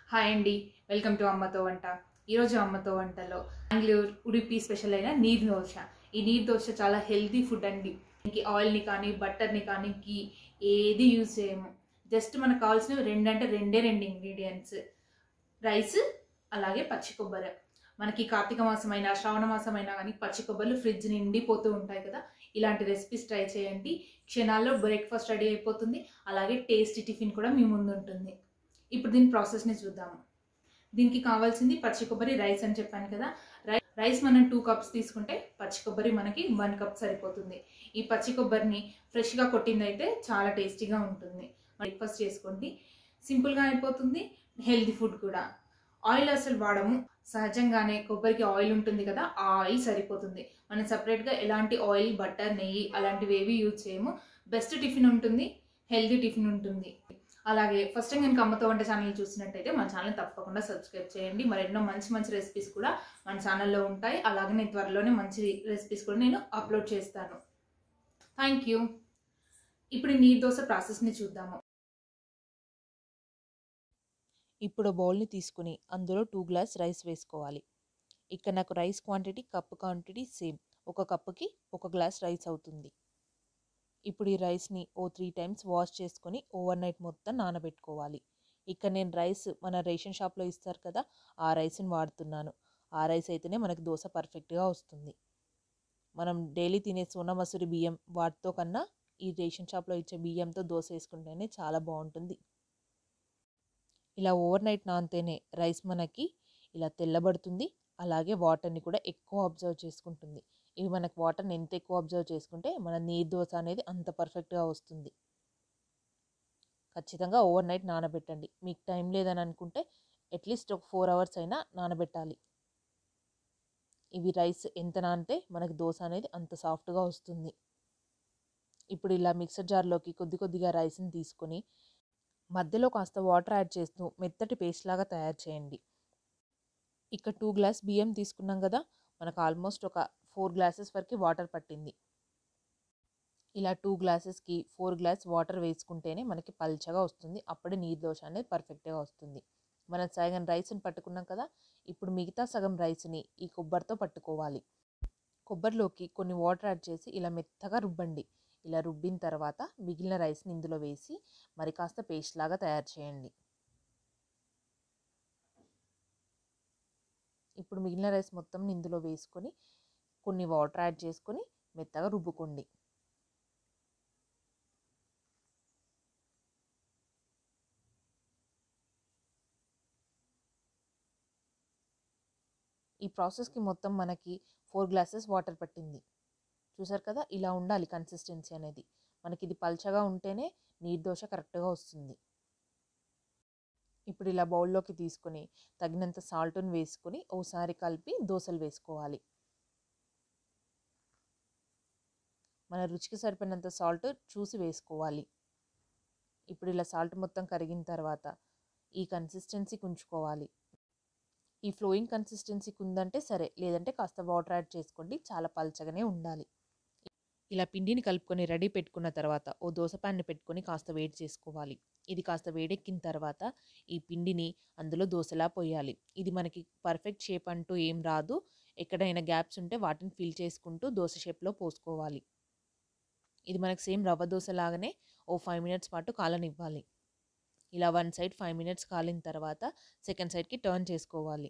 hi అండి welcome to అమ్మతో వంట ఈరోజు అమ్మతో వంటలో బెంగళూరు ఉడిపి స్పెషల్ అయిన నీర్ దోశ ఈ నీర్ దోశ చాలా హెల్తీ ఫుడ్ అండి దీనికి ఆయిల్ని కానీ బటర్ని కానీ గీ ఏది యూజ్ చేయము జస్ట్ మనకు కావాల్సినవి రెండంటే రెండే రెండు ఇంగ్రీడియంట్స్ రైస్ అలాగే పచ్చి కొబ్బరి మనకి కార్తీక మాసం అయినా శ్రావణ మాసం అయినా కానీ పచ్చి కొబ్బరిలు ఫ్రిడ్జ్ నిండిపోతూ ఉంటాయి కదా ఇలాంటి రెసిపీస్ ట్రై చేయండి క్షణాల్లో బ్రేక్ఫాస్ట్ రెడీ అయిపోతుంది అలాగే టేస్టీ టిఫిన్ కూడా మీ ముందు ఉంటుంది ఇప్పుడు దీని ప్రాసెస్ని చూద్దాము దీనికి కావాల్సింది పచ్చి కొబ్బరి రైస్ అని చెప్పాను కదా రై రైస్ మనం టూ కప్స్ తీసుకుంటే పచ్చి కొబ్బరి మనకి వన్ కప్ సరిపోతుంది ఈ పచ్చి కొబ్బరిని ఫ్రెష్గా కొట్టిందైతే చాలా టేస్టీగా ఉంటుంది బ్రేక్ఫాస్ట్ చేసుకోండి సింపుల్గా అయిపోతుంది హెల్తీ ఫుడ్ కూడా ఆయిల్ అసలు వాడము సహజంగానే కొబ్బరికి ఆయిల్ ఉంటుంది కదా ఆ ఆయిల్ సరిపోతుంది మనం సపరేట్గా ఎలాంటి ఆయిల్ బటర్ నెయ్యి అలాంటివి ఏవి యూజ్ చేయము బెస్ట్ టిఫిన్ ఉంటుంది హెల్తీ టిఫిన్ ఉంటుంది అలాగే ఫస్ట్ టైం నేను అమ్మతో వంట ఛానల్ చూసినట్టయితే మన ఛానల్ తప్పకుండా సబ్స్క్రైబ్ చేయండి మరెన్నో మంచి మంచి రెసిపీస్ కూడా మన ఛానల్లో ఉంటాయి అలాగే నేను త్వరలోనే మంచి రెసిపీస్ కూడా నేను అప్లోడ్ చేస్తాను థ్యాంక్ యూ ఇప్పుడు ఈ నీరు దోశ ప్రాసెస్ని చూద్దాము ఇప్పుడు బౌల్ని తీసుకుని అందులో టూ గ్లాస్ రైస్ వేసుకోవాలి ఇక్కడ నాకు rice quantity cup quantity same ఒక కప్పుకి ఒక గ్లాస్ రైస్ అవుతుంది ఇప్పుడు ఈ రైస్ని ఓ త్రీ టైమ్స్ వాష్ చేసుకొని ఓవర్ నైట్ మొత్తం నానబెట్టుకోవాలి ఇక్కడ నేను రైస్ మన రేషన్ షాప్లో ఇస్తారు కదా ఆ రైస్ని వాడుతున్నాను ఆ రైస్ అయితేనే మనకి దోశ పర్ఫెక్ట్గా వస్తుంది మనం డైలీ తినే సోనా మసూరి బియ్యం వాటితో కన్నా ఈ రేషన్ షాప్లో ఇచ్చే బియ్యంతో దోశ వేసుకుంటేనే చాలా బాగుంటుంది ఇలా ఓవర్ నైట్ నానితేనే రైస్ మనకి ఇలా తెల్లబడుతుంది అలాగే వాటర్ని కూడా ఎక్కువ అబ్జర్వ్ చేసుకుంటుంది ఇవి మనకు వాటర్ని ఎంత ఎక్కువ అబ్జర్వ్ చేసుకుంటే మన నీరు దోశ అనేది అంత పర్ఫెక్ట్గా వస్తుంది ఖచ్చితంగా ఓవర్ నైట్ నానబెట్టండి మీకు టైం లేదని అనుకుంటే అట్లీస్ట్ ఒక ఫోర్ అవర్స్ అయినా నానబెట్టాలి ఇవి రైస్ ఎంత నానితే మనకి దోశ అనేది అంత సాఫ్ట్గా వస్తుంది ఇప్పుడు ఇలా మిక్సర్ జార్లోకి కొద్ది కొద్దిగా రైస్ని తీసుకొని మధ్యలో కాస్త వాటర్ యాడ్ చేస్తూ మెత్తటి పేస్ట్ లాగా తయారు చేయండి ఇక్కడ టూ గ్లాస్ బియ్యం తీసుకున్నాం కదా మనకు ఆల్మోస్ట్ ఒక ఫోర్ గ్లాసెస్ వరకు వాటర్ పట్టింది ఇలా టూ గ్లాసెస్కి ఫోర్ గ్లాస్ వాటర్ వేసుకుంటేనే మనకి పల్చగా వస్తుంది అప్పుడే నీరు దోశ అనేది పర్ఫెక్ట్గా వస్తుంది మనం సగం రైస్ని పట్టుకున్నాం కదా ఇప్పుడు మిగతా సగం రైస్ని ఈ కొబ్బరితో పట్టుకోవాలి కొబ్బరిలోకి కొన్ని వాటర్ యాడ్ చేసి ఇలా మెత్తగా రుబ్బండి ఇలా రుబ్బిన తర్వాత మిగిలిన రైస్ని ఇందులో వేసి మరి కాస్త పేస్ట్ లాగా తయారు చేయండి ఇప్పుడు మిగిలిన రైస్ మొత్తం ఇందులో వేసుకొని కొన్ని వాటర్ యాడ్ చేసుకొని మెత్తగా రుబ్బుకోండి ఈ ప్రాసెస్కి మొత్తం మనకి ఫోర్ గ్లాసెస్ వాటర్ పట్టింది చూసారు కదా ఇలా ఉండాలి కన్సిస్టెన్సీ అనేది మనకి ఇది పల్చగా ఉంటేనే నీరు దోశ కరెక్ట్గా వస్తుంది ఇప్పుడు ఇలా బౌల్లోకి తీసుకొని తగినంత సాల్ట్ని వేసుకొని ఓసారి కలిపి దోశలు వేసుకోవాలి మన రుచికి సరిపడినంత సాల్ట్ చూసి వేసుకోవాలి ఇప్పుడు ఇలా సాల్ట్ మొత్తం కరిగిన తర్వాత ఈ కన్సిస్టెన్సీకి ఉంచుకోవాలి ఈ ఫ్లోయింగ్ కన్సిస్టెన్సీకి ఉందంటే సరే లేదంటే కాస్త వాటర్ యాడ్ చేసుకోండి చాలా పల్చగానే ఉండాలి ఇలా పిండిని కలుపుకొని రెడీ పెట్టుకున్న తర్వాత ఓ దోశ ప్యాన్ని పెట్టుకొని కాస్త వేడి చేసుకోవాలి ఇది కాస్త వేడెక్కిన తర్వాత ఈ పిండిని అందులో దోశలా పోయాలి ఇది మనకి పర్ఫెక్ట్ షేప్ అంటూ ఏం రాదు ఎక్కడైనా గ్యాప్స్ ఉంటే వాటిని ఫిల్ చేసుకుంటూ దోశ షేప్లో పోసుకోవాలి ఇది మనకి సేమ్ రవ్వ దోశ లాగానే ఓ ఫైవ్ మినిట్స్ పాటు కాలనివ్వాలి ఇలా వన్ సైడ్ ఫైవ్ మినిట్స్ కాలిన తర్వాత సెకండ్ సైడ్కి టర్న్ చేసుకోవాలి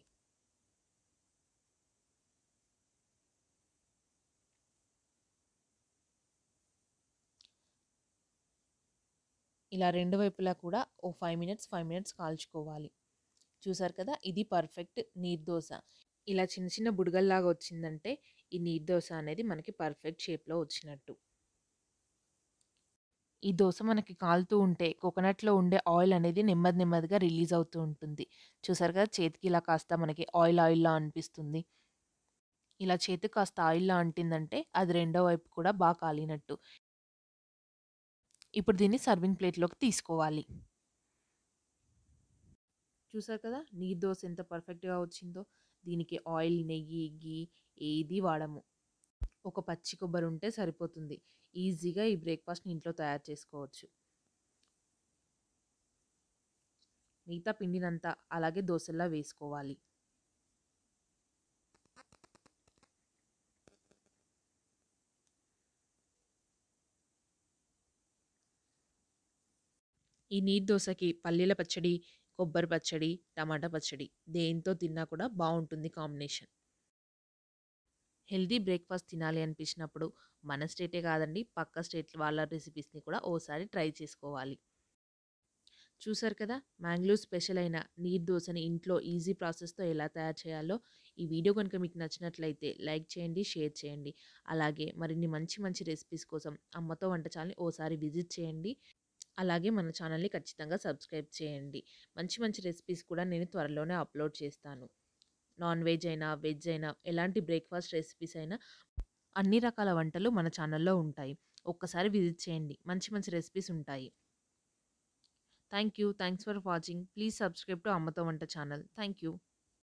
ఇలా రెండు వైపులా కూడా ఓ ఫైవ్ మినిట్స్ ఫైవ్ మినిట్స్ కాల్చుకోవాలి చూసారు కదా ఇది పర్ఫెక్ట్ నీర్ దోశ ఇలా చిన్న చిన్న బుడగల్లాగా వచ్చిందంటే ఈ నీర్ దోశ అనేది మనకి పర్ఫెక్ట్ షేప్లో వచ్చినట్టు ఈ దోశ మనకి కాలుతూ ఉంటే కోకోనట్లో ఉండే ఆయిల్ అనేది నెమ్మది నెమ్మదిగా రిలీజ్ అవుతూ ఉంటుంది చూసారు కదా చేతికి ఇలా కాస్త మనకి ఆయిల్ ఆయిల్లా అనిపిస్తుంది ఇలా చేతికి కాస్త ఆయిల్లా అంటిందంటే అది రెండో వైపు కూడా బాగా కాలినట్టు ఇప్పుడు దీన్ని సర్వింగ్ ప్లేట్లోకి తీసుకోవాలి చూసారు కదా నీరు దోశ ఎంత పర్ఫెక్ట్గా వచ్చిందో దీనికి ఆయిల్ నెయ్యి గీ ఏది వాడము ఒక పచ్చి కొబ్బరి ఉంటే సరిపోతుంది ఈజీగా ఈ బ్రేక్ఫాస్ట్ని ఇంట్లో తయారు చేసుకోవచ్చు మిగతా పిండినంతా అలాగే దోశల్లా వేసుకోవాలి ఈ నీటి దోశకి పల్లీల పచ్చడి కొబ్బరి పచ్చడి టమాటా పచ్చడి దేంతో తిన్నా కూడా బాగుంటుంది కాంబినేషన్ హెల్దీ బ్రేక్ఫాస్ట్ తినాలి అనిపించినప్పుడు మన స్టేటే కాదండి పక్క స్టేట్ వాళ్ళ రెసిపీస్ని కూడా ఓసారి ట్రై చేసుకోవాలి చూసారు కదా మ్యాంగ్లూర్ స్పెషల్ అయిన నీట్ దోశని ఇంట్లో ఈజీ ప్రాసెస్తో ఎలా తయారు చేయాలో ఈ వీడియో కనుక మీకు నచ్చినట్లయితే లైక్ చేయండి షేర్ చేయండి అలాగే మరిన్ని మంచి మంచి రెసిపీస్ కోసం అమ్మతో వంట ఛానల్ని ఓసారి విజిట్ చేయండి అలాగే మన ఛానల్ని ఖచ్చితంగా సబ్స్క్రైబ్ చేయండి మంచి మంచి రెసిపీస్ కూడా నేను త్వరలోనే అప్లోడ్ చేస్తాను నాన్ వెజ్ అయినా వెజ్ అయినా ఎలాంటి బ్రేక్ఫాస్ట్ రెసిపీస్ అయినా అన్ని రకాల వంటలు మన ఛానల్లో ఉంటాయి ఒక్కసారి విజిట్ చేయండి మంచి మంచి రెసిపీస్ ఉంటాయి thank you thanks for watching please subscribe to అమ్మతో వంట ఛానల్ థ్యాంక్ యూ